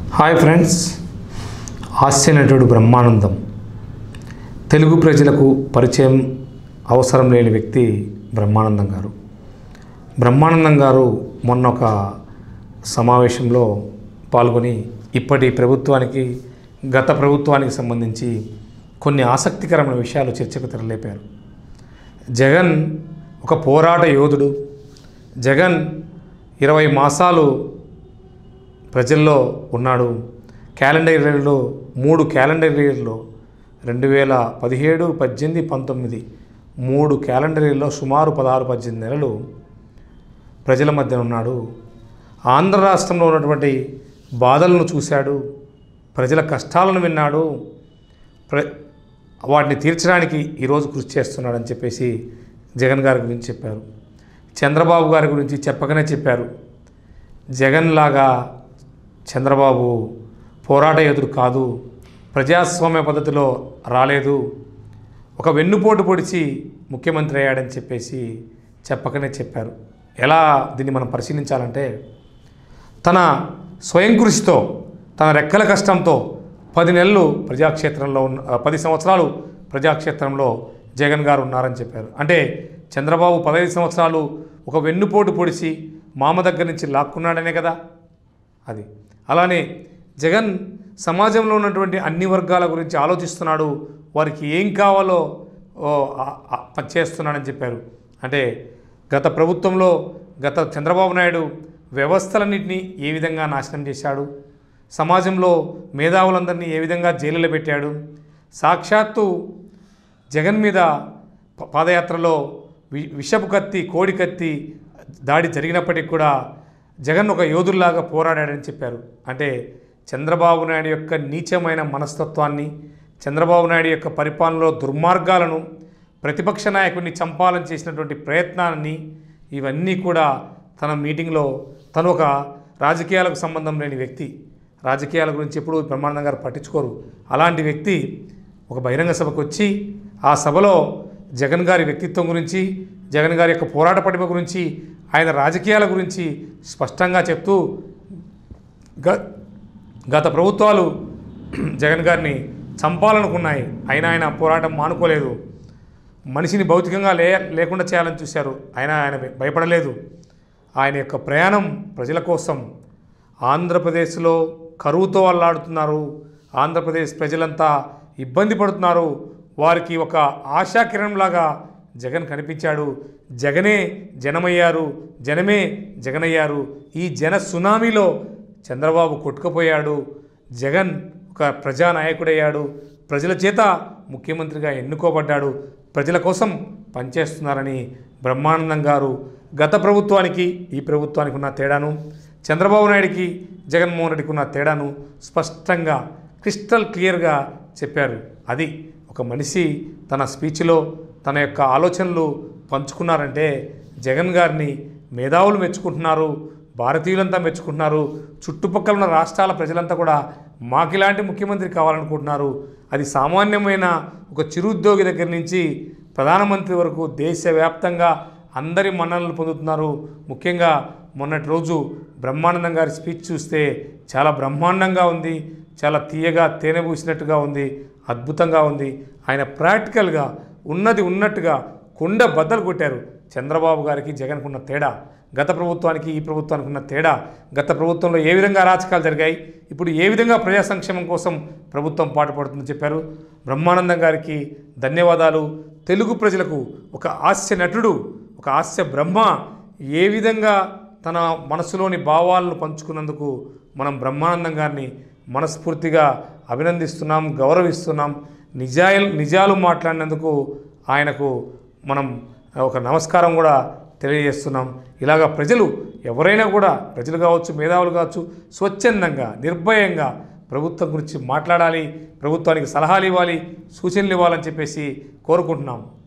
hi friends హాస్య నటుడు బ్రహ్మానందం తెలుగు ప్రజలకు పరిచయం అవసరం లేని వ్యక్తి బ్రహ్మానందం గారు బ్రహ్మానందం గారు మొన్న ఒక సమావేశంలో పాల్గొని ఇప్పటి ప్రభుత్వానికి గత ప్రభుత్వానికి సంబంధించి కొన్ని ఆసక్తికరమైన విషయాలు చర్చకు తెరలేపారు జగన్ ఒక పోరాట యోధుడు జగన్ ఇరవై మాసాలు ప్రజల్లో ఉన్నాడు క్యాలెండర్ ఇయర్లో మూడు క్యాలెండర్ ఇయర్లో రెండు వేల పదిహేడు పద్దెనిమిది పంతొమ్మిది మూడు క్యాలెండర్ ఇయర్లో సుమారు పదహారు పద్దెనిమిది నెలలు ప్రజల మధ్య ఉన్నాడు ఆంధ్ర రాష్ట్రంలో ఉన్నటువంటి బాధలను చూశాడు ప్రజల కష్టాలను విన్నాడు ప్ర వాటిని తీర్చడానికి ఈరోజు కృషి చేస్తున్నాడని చెప్పేసి జగన్ గారి గురించి చెప్పారు చంద్రబాబు గారి గురించి చెప్పకనే చెప్పారు జగన్ లాగా చంద్రబాబు పోరాట యోధుడు కాదు ప్రజాస్వామ్య పద్ధతిలో రాలేదు ఒక వెన్నుపోటు పొడిచి ముఖ్యమంత్రి అయ్యాడని చెప్పేసి చెప్పకనే చెప్పారు ఎలా దీన్ని మనం పరిశీలించాలంటే తన స్వయం కృషితో తన రెక్కల కష్టంతో పది నెలలు ప్రజాక్షేత్రంలో ఉన్న ఆ, పది సంవత్సరాలు ప్రజాక్షేత్రంలో జగన్ గారు ఉన్నారని చెప్పారు అంటే చంద్రబాబు పదహైదు సంవత్సరాలు ఒక వెన్నుపోటు పొడిచి మామ దగ్గర నుంచి లాక్కున్నాడనే కదా అది అలానే జగన్ సమాజంలో ఉన్నటువంటి అన్ని వర్గాల గురించి ఆలోచిస్తున్నాడు వారికి ఏం కావాలో ఓ, ఆ- ఆ- చేస్తున్నాడని చెప్పారు అంటే గత ప్రభుత్వంలో గత చంద్రబాబు నాయుడు వ్యవస్థలన్నింటినీ ఏ విధంగా నాశనం చేశాడు సమాజంలో మేధావులందరినీ ఏ విధంగా జైలులో పెట్టాడు సాక్షాత్తు జగన్ మీద ప- పాదయాత్రలో వి విషపు కత్తి కోడి కత్తి దాడి జరిగినప్పటికీ కూడా జగన్ ఒక యోధుల్లాగా పోరాడాడని చెప్పారు అంటే చంద్రబాబు నాయుడు యొక్క నీచమైన మనస్తత్వాన్ని చంద్రబాబు నాయుడు యొక్క పరిపాలనలో దుర్మార్గాలను ప్రతిపక్ష నాయకుడిని చంపాలని చేసినటువంటి ప్రయత్నాన్ని ఇవన్నీ కూడా తన మీటింగ్లో తను ఒక రాజకీయాలకు సంబంధం లేని వ్యక్తి రాజకీయాల గురించి ఎప్పుడూ బ్రహ్మానందం గారు పట్టించుకోరు అలాంటి వ్యక్తి ఒక బహిరంగ సభకు వచ్చి ఆ సభలో జగన్ గారి వ్యక్తిత్వం గురించి జగన్ గారి యొక్క పోరాట పటిమ గురించి ఆయన రాజకీయాల గురించి స్పష్టంగా చెప్తూ గ గత ప్రభుత్వాలు జగన్ గారిని చంపాలనుకున్నాయి అయినా ఆయన పోరాటం మానుకోలేదు మనిషిని భౌతికంగా లే లేకుండా చేయాలని చూశారు అయినా ఆయన భయపడలేదు ఆయన యొక్క ప్రయాణం ప్రజల కోసం ఆంధ్రప్రదేశ్లో కరువుతో అల్లాడుతున్నారు ఆంధ్రప్రదేశ్ ప్రజలంతా ఇబ్బంది పడుతున్నారు వారికి ఒక ఆశాకిరణంలాగా జగన్ కనిపించాడు జగనే జనమయ్యారు జనమే జగనయ్యారు ఈ జన సునామీలో చంద్రబాబు కొట్టుకుపోయాడు జగన్ ఒక ప్రజానాయకుడయ్యాడు ప్రజల చేత ముఖ్యమంత్రిగా ఎన్నుకోబడ్డాడు ప్రజల కోసం పనిచేస్తున్నారని బ్రహ్మానందం గారు గత ప్రభుత్వానికి ఈ ప్రభుత్వానికి ఉన్న తేడాను చంద్రబాబు నాయుడికి జగన్మోహన్ రెడ్డికి ఉన్న తేడాను స్పష్టంగా క్రిస్టల్ క్లియర్గా చెప్పారు అది ఒక మనిషి తన స్పీచ్లో తన యొక్క ఆలోచనలు పంచుకున్నారంటే జగన్ గారిని మేధావులు మెచ్చుకుంటున్నారు భారతీయులంతా మెచ్చుకుంటున్నారు చుట్టుపక్కల ఉన్న రాష్ట్రాల ప్రజలంతా కూడా మాకిలాంటి ముఖ్యమంత్రి కావాలనుకుంటున్నారు అది సామాన్యమైన ఒక చిరుద్యోగి దగ్గర నుంచి ప్రధానమంత్రి వరకు దేశవ్యాప్తంగా అందరి మన్ననలు పొందుతున్నారు ముఖ్యంగా మొన్నటి రోజు బ్రహ్మానందం గారి స్పీచ్ చూస్తే చాలా బ్రహ్మాండంగా ఉంది చాలా తీయగా తేనె పూసినట్టుగా ఉంది అద్భుతంగా ఉంది ఆయన ప్రాక్టికల్గా ఉన్నది ఉన్నట్టుగా కుండ బద్దలు కొట్టారు చంద్రబాబు గారికి జగన్కు ఉన్న తేడా గత ప్రభుత్వానికి ఈ ప్రభుత్వానికి ఉన్న తేడా గత ప్రభుత్వంలో ఏ విధంగా అరాచకాలు జరిగాయి ఇప్పుడు ఏ విధంగా ప్రజా సంక్షేమం కోసం ప్రభుత్వం పాటుపడుతుందని చెప్పారు బ్రహ్మానందం గారికి ధన్యవాదాలు తెలుగు ప్రజలకు ఒక హాస్య నటుడు ఒక హాస్య బ్రహ్మ ఏ విధంగా తన మనసులోని భావాలను పంచుకున్నందుకు మనం బ్రహ్మానందం గారిని మనస్ఫూర్తిగా అభినందిస్తున్నాం గౌరవిస్తున్నాం నిజాలు నిజాలు మాట్లాడినందుకు ఆయనకు మనం ఒక నమస్కారం కూడా తెలియజేస్తున్నాం ఇలాగా ప్రజలు ఎవరైనా కూడా ప్రజలు కావచ్చు మేధావులు కావచ్చు స్వచ్ఛందంగా నిర్భయంగా ప్రభుత్వం గురించి మాట్లాడాలి ప్రభుత్వానికి సలహాలు ఇవ్వాలి సూచనలు ఇవ్వాలని చెప్పేసి కోరుకుంటున్నాం